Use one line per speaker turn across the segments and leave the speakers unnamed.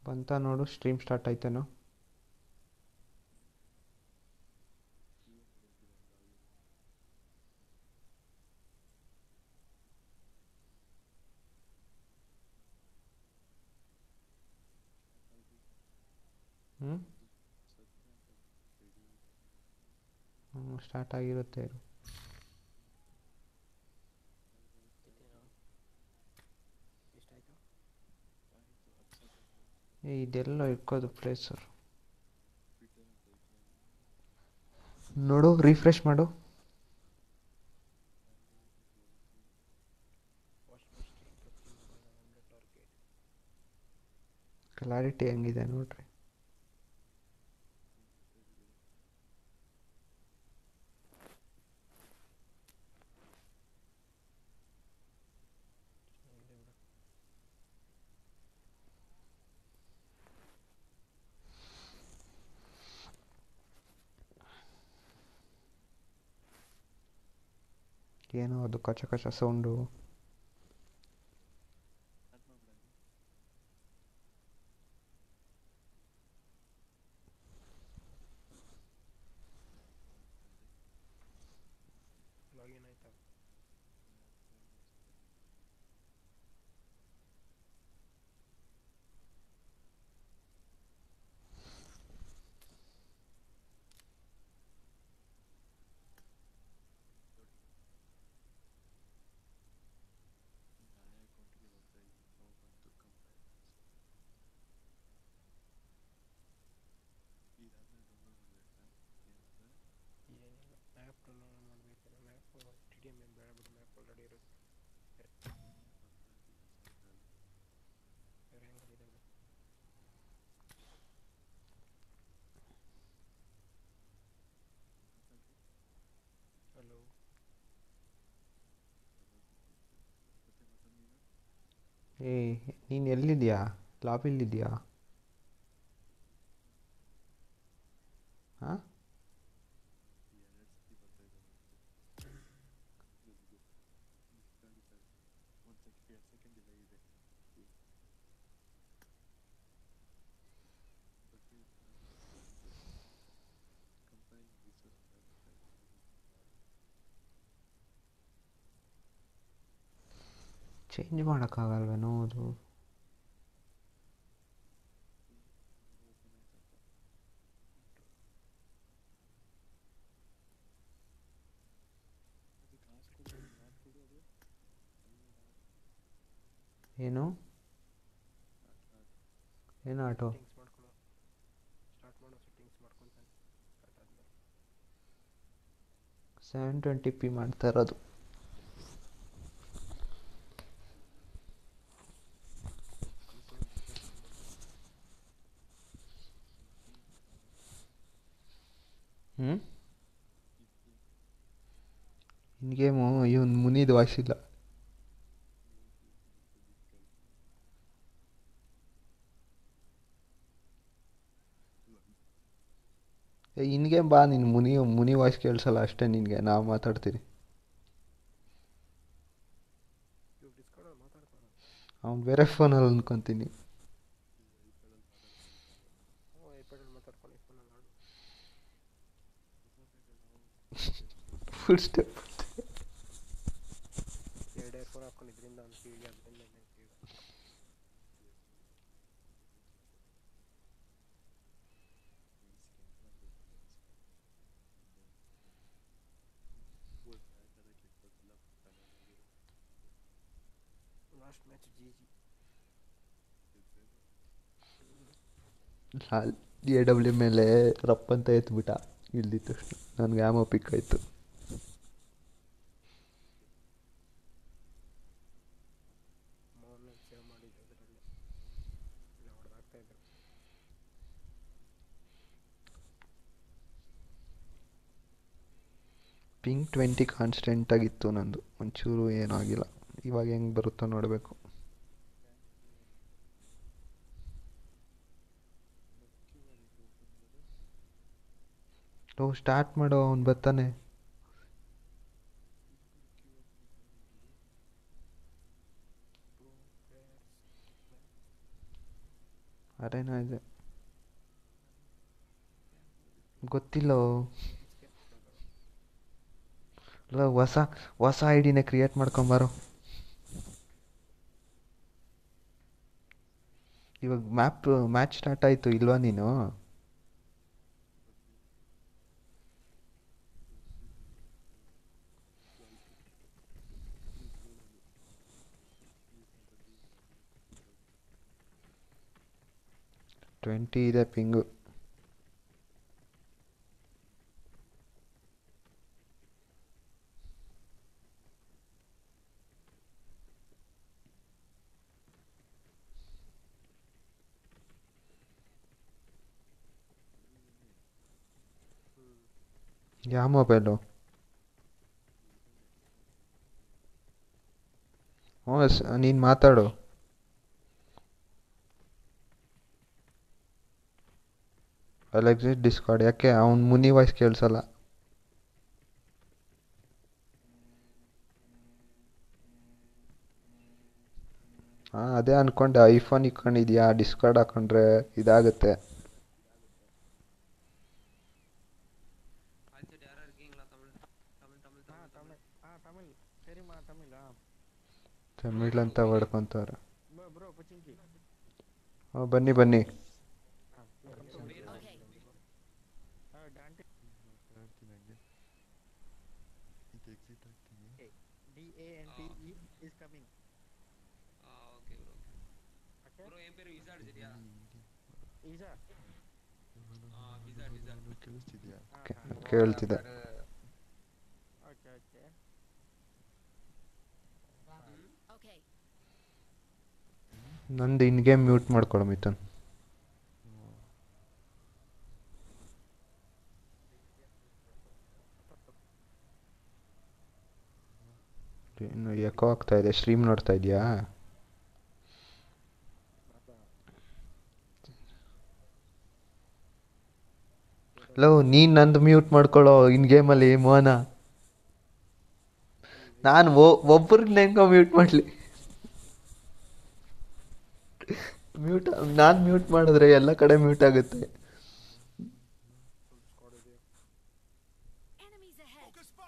ಬಂತ ನೋಡು stream start ಆಯ್ತೇನೋ ಹ್ಞೂ ಹ್ಞೂ ಸ್ಟಾರ್ಟ್ ಆಗಿರುತ್ತೆ ಇರು
ಎಷ್ಟಾಯಿತು
ಏ ಇದೆಲ್ಲ ಇಕ್ಕೋದು ಪ್ಲೇಸರ್ ನೋಡು ರಿಫ್ರೆಶ್ ಮಾಡು
watch my stream to mobile target
clarity ಹೆಂಗಿದೆ ನೋಡ್ರಿ
ಇಲ್ಲೇ ಬಿಡು
ಏನೋ ಅದು ಕಚ ಕಚ ಸೌಂಡು
ಲಾಗಿನ್ ಆಯ್ತಾ ಏನಿಲ್ಲ ಮ್ಯಾಪ್ ಡೌನ್ಲೋಡ್ ಮಾಡಬೇಕು ಮ್ಯಾಪ್ ಟಿ ಡಿ ಎಮ್ ಏನು ಬೇಡ ಬಿಡು ಮ್ಯಾಪ್ ಆಲ್ರೆಡಿ ಇರುತ್ತೆ ಬೇರೆ ಹೆಂಗಲ್ಲಿದೆ ಬಿಡು ಹಲೋ
ಏ ನೀನು ಎಲ್ಲಿದ್ಯಾ ಲಾಬಿಲಿದ್ಯಾ ಹಾಂ ಚೇಂಜ್ ಮಾಡೋಕ್ಕಾಗಲ್ವೇನೋ ಅದು ಏನು ಏನು ಆಟೋ
ಸೆಟ್ಟಿಂಗ್ಸ್ ಮಾಡ್ಕೊಳ್ಳೋ ಸ್ಟಾರ್ಟ್ ಮಾಡೋ ಸೆಟ್ಟಿಂಗ್ಸ್ ಮಾಡ್ಕೊತಾನೆ ಅದಾದ್ಮೇಲೆ
ಸೆವೆನ್ ಟ್ವೆಂಟಿ ಪಿ ಮಾಡ್ತಾ ಇರೋದು
ಕನ್ಸೋಲ್ ರಿಫ್ರೆಶ್ ಮಾಡ್ಕೊ
ಹ್ಞೂ ಇನ್ ಗೇಮು ಇವನು ಮುನಿದು ವಾಯ್ಸ್ ಇಲ್ಲ ಏ ಇನ್ಗೆ ಬಾ ನೀನು ಮುನಿ ಮುನಿ ವಾಯ್ಸ್ ಕೇಳಿಸಲ್ಲ ಅಷ್ಟೇ ನಿನಗೆ ನಾವು ಮಾತಾಡ್ತೀರಿ
ಇವಾಗ ಡಿಸ್ಕೌಂಡಲ್ಲಿ ಮಾತಾಡ್ತಾನೆ
ಅವ್ನು ಬೇರೆ ಫೋನಲ್ಲಿ ಅನ್ಕೊತೀನಿ
ಹ್ಞೂ ಐಪ್ಯಾಡಲ್ಲಿ ಮಾತಾಡ್ಕೊಂಡು ಫೋನಲ್ಲಿ ಆಡು
ಫುಲ್ ಸ್ಟೆಪ್
ಎರಡು ಏರ್ಫೋನ್ ಹಾಕೊಂಡು ಇದರಿಂದ ಒಂದು ಕಿವಿಗೆ ಅದರಿಂದ ಇನ್ನೊಂದು ಕಿವಿಗೆ last match G G
A W ಮೇಲೆ ರಪ್ ಅಂತ ಎತ್ಬಿಟ್ಟ ಇಲ್ದಿತ್ತು ತಕ್ಷಣ ನನಗೆ ಆಮೋ ಪಿಕ್ ಆಯಿತು
ಮೋಹನ್ ಸೇವ್ ಮಾಡಿದ್ದು ಅದರಲ್ಲಿ ಇಲ್ಲ ಹೊಡೆದಾಗ್ತಾ ಇದ್ರು
ಪಿಂಕ್ ಟ್ವೆಂಟಿ ಕಾನ್ಸ್ಟೆಂಟಾಗಿತ್ತು ನಂದು ಒಂಚೂರು ಏನೂ ಆಗಿಲ್ಲ ಇವಾಗ ಹೆಂಗೆ ಬರುತ್ತೋ ನೋಡಬೇಕು ಓ ಸ್ಟಾರ್ಟ್ ಮಾಡು ಅವ್ನು ಬರ್ತಾನೆ ಅರೇನಾ ಇದೆ ಗೊತ್ತಿಲ್ಲೋ ಅಲ್ಲ ಹೊಸ ಹೊಸ ಐ ಡಿನ ಕ್ರಿಯೇಟ್ ಮಾಡ್ಕೊಂಬಾರೋ ಇವಾಗ ಮ್ಯಾಪ್ ಮ್ಯಾಚ್ ಸ್ಟಾರ್ಟ್ ಆಯಿತು ಇಲ್ವಾ ನೀನು ಟ್ವೆಂಟಿ ಇದೆ ಪಿಂಗು ಯಾವ ಮೊಬೈಲು ಹ್ಞೂ ಸ್ ನೀನು ಮಾತಾಡು ಅಲೆಕ್ಸಿಸ್ ಡಿಸ್ಕಾರ್ಡ್ ಯಾಕೆ ಅವ್ನು ಮುನಿ ವಾಯ್ಸ್ ಕೇಳಿಸಲ್ಲ ಹಾಂ ಅದೇ ಅನ್ಕೊಂಡೆ ಐಫೋನ್ ಇಕ್ಕೊಂಡಿದ್ಯಾ ಡಿಸ್ಕಾರ್ಡ್ ಹಾಕೊಂಡ್ರೆ ಇದಾಗುತ್ತೆ
ஆல்சைட் யாரா இருக்கீங்களா தமிழ் தமிழ் தமிழ்
ஆ
தமிழ்
தமிழ் ஆ தமிழ் சரிம்மா தமிழ் ஆ
ತಮಿಳ್ ಅಂತ ಹೊಡ್ಕೊಂತವ್ರೆ
ಬ್ರೋ ಬ್ರೋ ಪಚಿಂಕಿ
ಹ್ಞೂ ಬನ್ನಿ ಬನ್ನಿ
ಹಾಂ ಹಾಂ Dante D A N T E is coming
ஆ ஓகே ப்ரோ
ಓಕೆ
ப்ரோ என் பேர் விசாட் சரியா
ಈಸಾ
ஆ விசாட் விசாட்
ಹಾಂ
ಕೆ-
ಹಾಂ
ಕೇಳ್ತಿದೆ
ಓಕೆ ಓಕೆ
Okay.
ನಂದು ಇನ್ ಗೇಮ್ ಮ್ಯೂಟ್ ಮಾಡ್ಕೊಳು ಮಿಥುನ್ ಇನ್ನು ಎಕೋ ಆಗ್ತಾ ಇದೆ ಸ್ಟ್ರೀಮ್ ನೋಡ್ತಾ ಇದೆಯಾ ಲೋ ನೀನು ನಂದು ಮ್ಯೂಟ್ ಮಾಡ್ಕೊಳ್ಳೋ ಇನ್ ಗೇಮಲ್ಲಿ ಮೋಹನ ನಾನು ಒಬ್ಬರಿಗೆ ಹೆಂಗೋ ಮ್ಯೂಟ್ ಮಾಡಲಿ ಮ್ಯೂಟ್ ನಾನು ಮ್ಯೂಟ್ ಮಾಡಿದ್ರೆ ಎಲ್ಲ ಕಡೆ ಮ್ಯೂಟ್ ಆಗುತ್ತೆ
ಸ್ಕ್ವಾಡ್ ಇದೆ
Enemies ahead.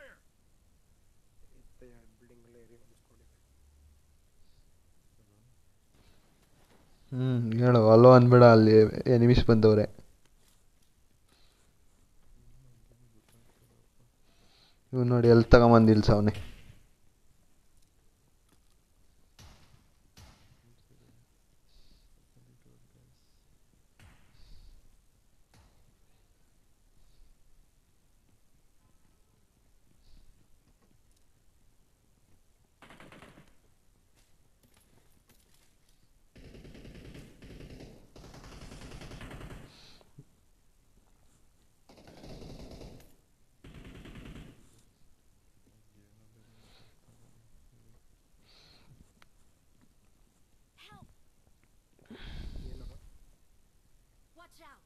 ಇತ್ತೆ ಬಿಲ್ಡಿಂಗ್ ಅಲ್ಲೇ ಏರಿ ಒಂದು ಸ್ಕ್ವಾಡ್ ಇದೆ
ಹ್ಞೂ ಹೇಳು ಅಲ್ಲೋ ಅನ್ಬೇಡ ಅಲ್ಲಿ ಎನಿಮಿಸ್ ಬಂದವ್ರೆ ಇವ್ ನೋಡಿ ಎಲ್ಲಿ ತಗೊಂಬಂದು ನಿಲ್ಸವ್ನೆ
Help!
ಏನು
Watch out!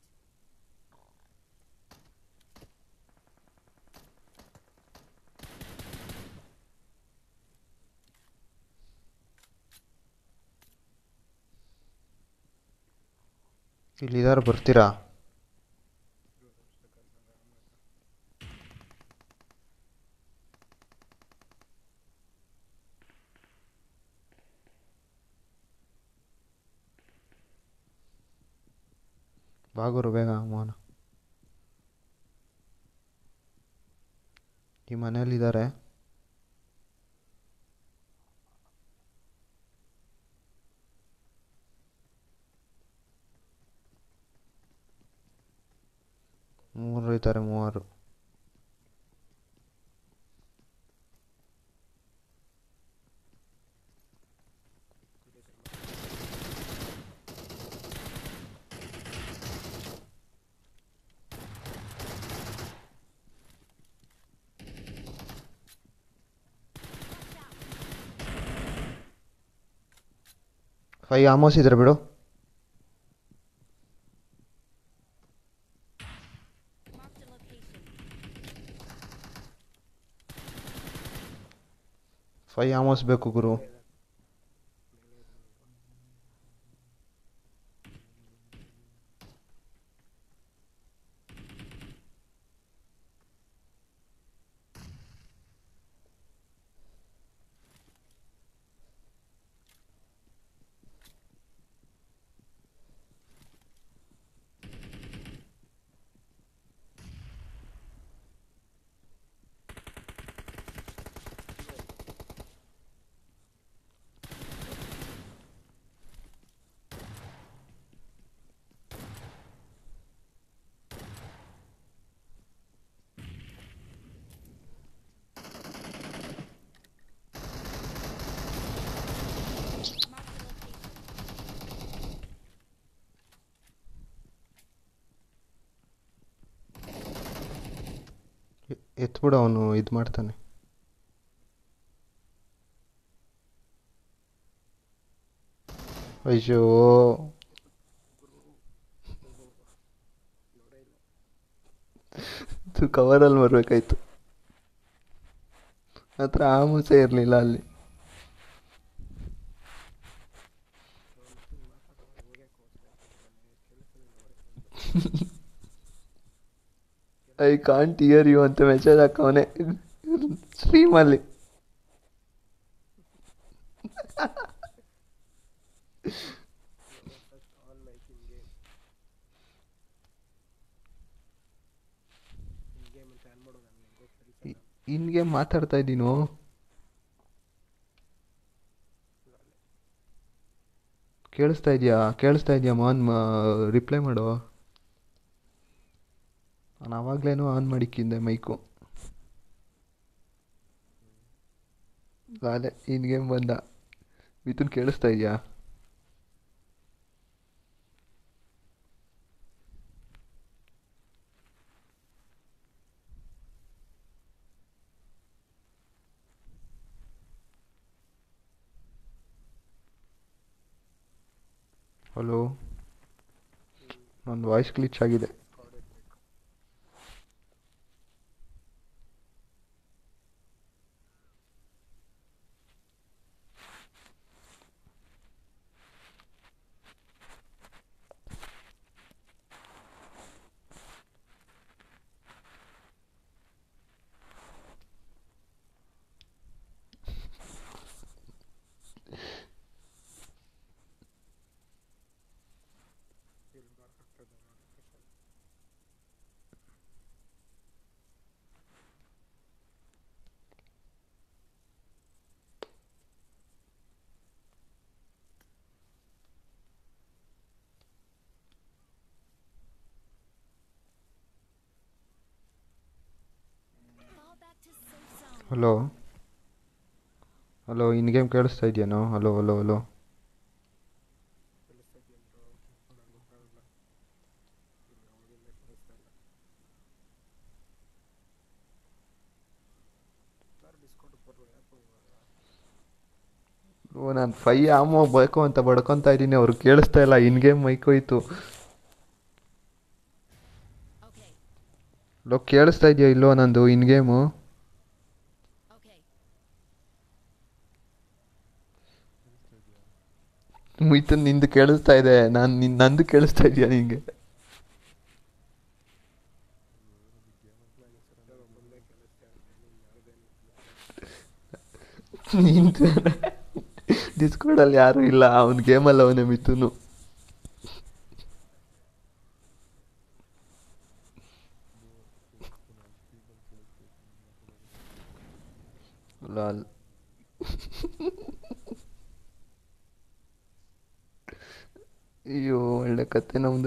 ಇಲ್ಲಿದಾರು ಬರ್ತೀರಾ ಬಾಗುರು ಬೇಗ ಮೋಹನ ಈ ಮನೇಲಿದ್ದಾರೆ ಮೂರು ಇದ್ದಾರೆ ಮೂವರು
Watch out!
ಫೈ ಆಮೋಸ್ ಇದ್ರೆ ಬಿಡು
Marked a location.
ಫೈ ಆಮೋಸ್ ಬೇಕು ಗುರು ಎತ್ಬಿಡು ಅವನು ಇದು ಮಾಡ್ತಾನೆ ಅಯ್ಯೋ ಕವರಲ್ಲಿ ಬರಬೇಕಾಯ್ತು ಹತ್ರ ಆಮೂಸೆ ಇರಲಿಲ್ಲ ಅಲ್ಲಿ ಐ ಕಾಂಟ್ ಇಯರ್ ಯು ಅಂತ ಮೆಸೇಜ್ ಹಾಕವನೆ ಸ್ಟ್ರೀಮಲ್ಲಿ
first on mic in game in game ಅಂತ ಆನ್ ಮಾಡೋದು ನನಗೆ ಗೊತ್ತಿಲ್ಲ
ಇನ್ಗೆ ಮಾತಾಡ್ತಾ ಇದ್ದೀನೋ ಕೇಳಿಸ್ತಾ ಇದೆಯಾ ಕೇಳಿಸ್ತಾ ಇದೆಯಾ ಮಾನ್ ರಿಪ್ಲೈ ಮಾಡು ನಾನು ಆವಾಗಲೇನೋ ಆನ್ ಮಾಡಿಕ್ಕಿಂದೆ ಮೈಕು ಅದೇ ಇನ್ ಗೇಮ್ ಬಂದ ಮಿಥುನ್ ಕೇಳಿಸ್ತಾ ಇದೆಯಾ ಹಲೋ ನನ್ನ ವಾಯ್ಸ್ ಗ್ಲಿಚ್ ಆಗಿದೆ
ಫೀಲ್ ಬರಕಾಗ್ತದೆ notification
Fall back to safe zone.
Hello hello in game ಕೇಳಿಸ್ತಾ ಇದೆಯೇನೋ ಹಲೋ ಹಲೋ ಹಲೋ
ಕೇಳಿಸ್ತಾ ಇದೆಯಾ ನಂಗೆ ಗೊತ್ತಾಗಲ್ಲ ಇಲ್ಲ ಅವಾಗಿಂದ ಕೇಳಿಸ್ತಾ ಇಲ್ಲ ಸರ್ ಡಿಸ್ಕೌಂಟ್ ಬರ್ಬೋದು ಯಾಕೋ ಇವಾಗ
ಓ ನಾನು ಫೈ ಆಮೋ ಬೇಕು ಅಂತ ಬಡ್ಕೊತಾ ಇದ್ದೀನಿ ಅವ್ರು ಕೇಳಿಸ್ತಾ ಇಲ್ಲ ಇನ್ ಗೇಮ್ ಮೈಕ್ ಹೋಯ್ತು
Okay,
ಲೋ ಕೇಳಿಸ್ತಾ ಇದೆಯಾ ಇಲ್ಲೋ ನಂದು ಇನ್ ಗೇಮು
okay.
ಮಿಥುನ್ ನಿಂದು ಕೇಳಿಸ್ತಾ ಇದೆ ನಾನು ನಿನ್ ನಂದು ಕೇಳಿಸ್ತಾ ಇದೆಯಾ ನಿಂಗೆ
ಮುಂದೆ ಕೇಳಿಸ್ತಾ ಇಲ್ಲ ನೀನು ಯಾವುದೇನು
ನಿಂತು ಡಿಸ್ಕೋಡಲ್ಲಿ ಯಾರೂ ಇಲ್ಲ ಅವ್ನ ಗೇಮಲ್ಲಿ ಅವನೇ ಮಿಥುನು ಲಾಲ್ ಅಯ್ಯೋ ಒಳ್ಳೆ ಕತೆ ನಮ್ದು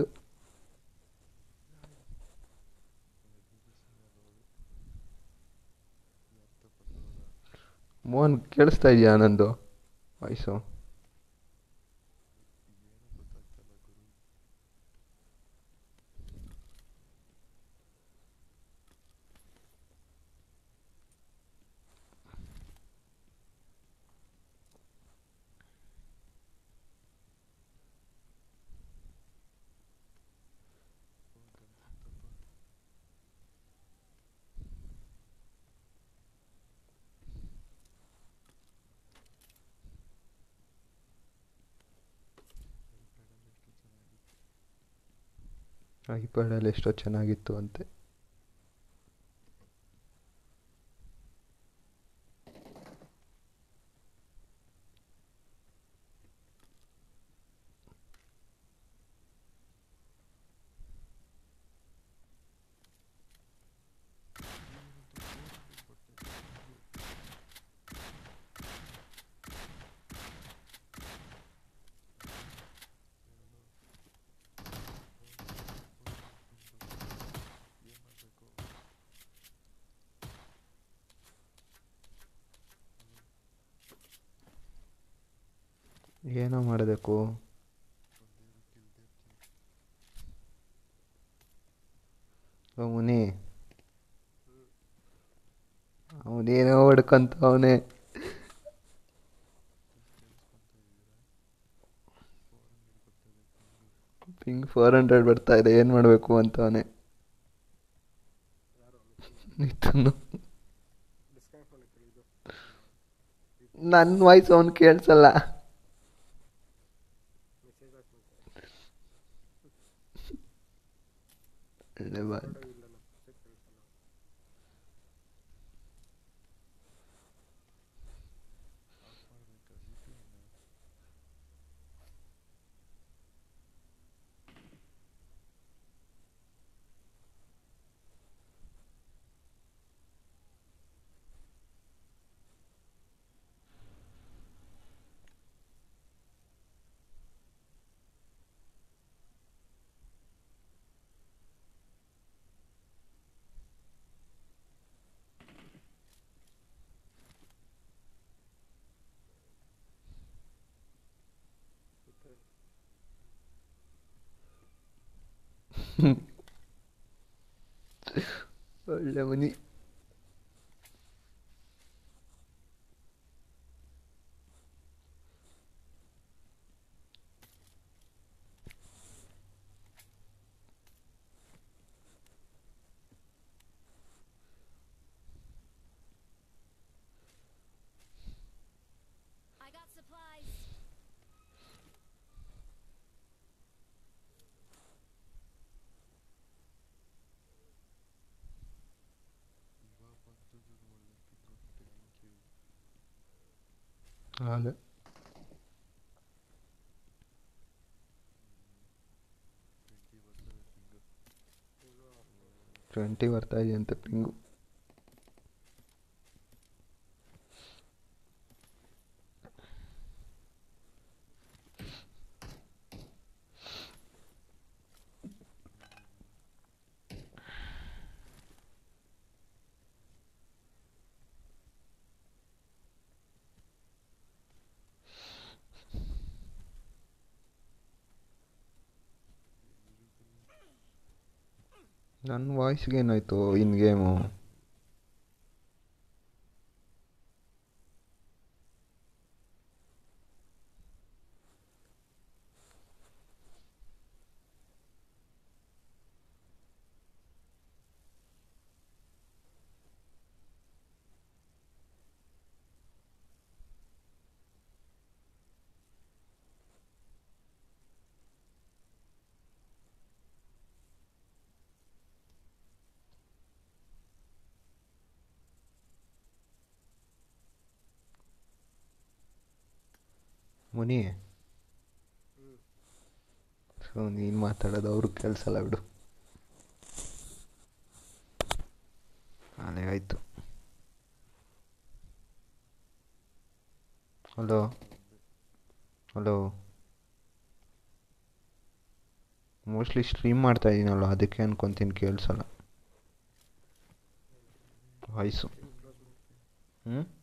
ಮೋಹನ್ ಕೇಳಿಸ್ತಾ ಇದೆಯಾ ನಂದು ವಾಯ್ಸು ಐಪ್ಯಾಡಲ್ಲಿ ಎಷ್ಟೋ ಚೆನ್ನಾಗಿತ್ತು ಅಂತೆ ಏನೋ ಮಾಡಬೇಕು ಓ ಮುನಿ ಅವನೇನೋ ಹೊಡ್ಕೊಂತವನೆ ಪಿಂಗ್ ಫೋರ್ ಹಂಡ್ರೆಡ್ ಬರ್ತಾ ಇದೆ ಏನು ಮಾಡಬೇಕು ಅಂತವನೆ ನಿತನು
ಡಿಸ್ಕನೆಕ್ಟ್ ಮಾಡಿ ಇದು
ನನ್ನ ವಾಯ್ಸ್ ಅವನು ಕೇಳಿಸಲ್ಲ
ಮೆಸೇಜ್ ಹಾಕ್ಬೇಕು
ಒಳ್ಳೆ ಬಾ
ಇಲ್ಲ ಮೆಸೇಜ್ ಕಳಿಸಲ್ಲ
ಒಳ್ಳೆ ಮನಿ
I got supplies.
ಹಾಗೆ ಟ್ವೆಂಟಿ ಬರ್ತಾ ಇದೆಯಂತೆ ಪಿಂಗು ನನ್ನ ವಾಯ್ಸ್ಗೆ ಏನಾಯ್ತು ಇನ್ ಗೇಮು ಮುನಿ ಸೊ ನೀನು ಮಾತಾಡೋದು ಅವ್ರಿಗೆ ಕೇಳಿಸಲ್ಲ ಬಿಡು ಅದೇ ಆಯಿತು ಹಲೋ ಹಲೋ ಮೋಸ್ಟ್ಲಿ ಸ್ಟ್ರೀಮ್ ಮಾಡ್ತಾ ಇದ್ದೀನಲ್ಲ ಅದಕ್ಕೆ ಅನ್ಕೊತೀನಿ ಕೇಳಿಸಲ್ಲ ವಾಯ್ಸು ಹ್ಞೂ